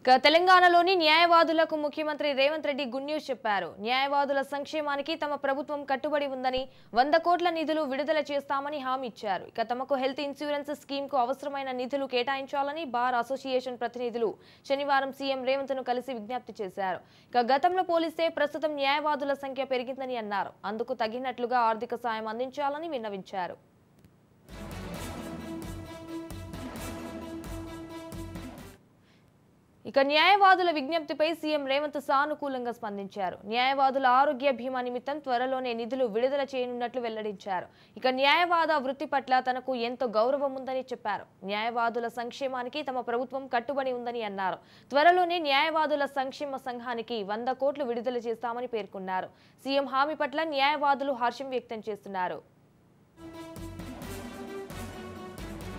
ఇక తెలంగాణలోని న్యాయవాదులకు ముఖ్యమంత్రి రేవంత్ రెడ్డి గుడ్ న్యూస్ చెప్పారు న్యాయవాదుల సంక్షేమానికి తమ ప్రభుత్వం కట్టుబడి ఉందని వంద కోట్ల నిధులు విడుదల చేస్తామని హామీ ఇచ్చారు ఇక తమకు హెల్త్ ఇన్సూరెన్స్ స్కీమ్ కు అవసరమైన నిధులు కేటాయించాలని బార్ అసోసియేషన్ ప్రతినిధులు శనివారం సీఎం రేవంత్ ను కలిసి విజ్ఞప్తి చేశారు ఇక గతంలో పోలిస్తే ప్రస్తుతం న్యాయవాదుల సంఖ్య పెరిగిందని అన్నారు అందుకు తగినట్లుగా ఆర్థిక సాయం అందించాలని విన్నవించారు ఇక న్యాయవాదుల విజ్ఞప్తిపై సీఎం రేవంత్ సానుకూలంగా స్పందించారు న్యాయవాదుల ఆరోగ్య బీమా నిమిత్తం త్వరలోనే నిధులు విడుదల చేయనున్నట్లు వెల్లడించారు ఇక న్యాయవాద వృత్తి పట్ల తనకు ఎంతో గౌరవం ఉందని చెప్పారు న్యాయవాదుల సంక్షేమానికి తమ ప్రభుత్వం కట్టుబడి ఉందని అన్నారు త్వరలోనే న్యాయవాదుల సంక్షేమ సంఘానికి వంద కోట్లు విడుదల చేస్తామని పేర్కొన్నారు సీఎం హామీ పట్ల న్యాయవాదులు హర్షం వ్యక్తం చేస్తున్నారు